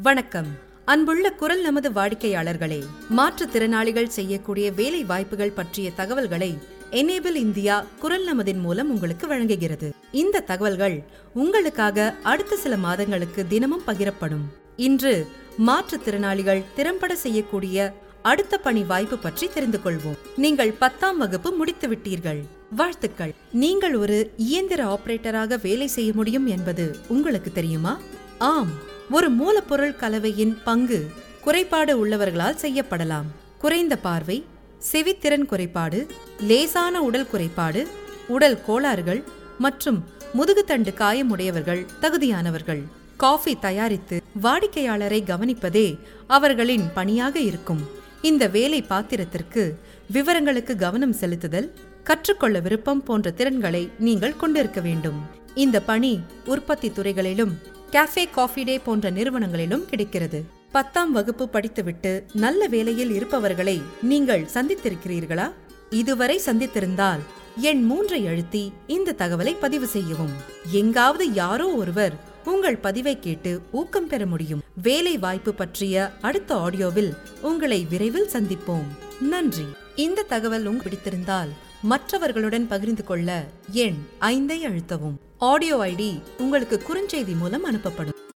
வணக்கம் அன்புள்ள குரல் நமது வாடிக்கையாளர்களே மாற்றுத்திறனாளிகள் செய்யக்கூடிய வேலை வாய்ப்புகள் பற்றிய தகவல்களை எனேபிள் இந்தியா குரல் நமதின் மூலம் உங்களுக்கு வழங்குகிறது இந்த தகவல்கள் உங்களுக்காக அடுத்த சில மாதங்களுக்கு தினமும் பகிரப்படும் இன்று மாற்றுத்திறனாளிகள் திறம்பட செய்யக்கூடிய அடுத்த பணி வாய்ப்பு பற்றி தெரிந்து கொள்வோம் நீங்கள் பத்தாம் வகுப்பு முடித்து விட்டீர்கள் வாழ்த்துக்கள் நீங்கள் ஒரு இயந்திர ஆபரேட்டராக வேலை செய்ய முடியும் என்பது உங்களுக்கு தெரியுமா ஆம் ஒரு மூலப்பொருள் கலவையின் பங்கு குறைபாடு உள்ளவர்களால் செய்யப்படலாம் குறைந்த பார்வை செவித்திறன் குறைபாடு லேசான உடல் குறைபாடு உடல் கோளாறுகள் மற்றும் முதுகுத்தண்டு காயமுடையவர்கள் தகுதியானவர்கள் காஃபி தயாரித்து வாடிக்கையாளரை கவனிப்பதே அவர்களின் பணியாக இருக்கும் இந்த வேலை பாத்திரத்திற்கு விவரங்களுக்கு கவனம் செலுத்துதல் கற்றுக்கொள்ள விருப்பம் போன்ற திறன்களை நீங்கள் கொண்டிருக்க வேண்டும் இந்த பணி உற்பத்தி துறைகளிலும் கேஃபே காஃபி டே போன்ற நிறுவனங்களிலும் கிடைக்கிறது பத்தாம் வகுப்பு படித்துவிட்டு நல்ல வேலையில் இருப்பவர்களை நீங்கள் சந்தித்திருக்கிறீர்களா இதுவரை சந்தித்திருந்தால் எண் மூன்றை அழுத்தி இந்த தகவலை பதிவு செய்யவும் எங்காவது யாரோ ஒருவர் உங்கள் பதிவை கேட்டு ஊக்கம் பெற முடியும் வேலை வாய்ப்பு பற்றிய அடுத்த ஆடியோவில் உங்களை விரைவில் சந்திப்போம் நன்றி இந்த தகவல் உங்களுக்கு பிடித்திருந்தால் மற்றவர்களுடன் பகிர்ந்து கொள்ள எண் ஐந்தை அழுத்தவும் ஆடியோ ஐடி உங்களுக்கு குறுஞ்செய்தி மூலம் அனுப்பப்படும்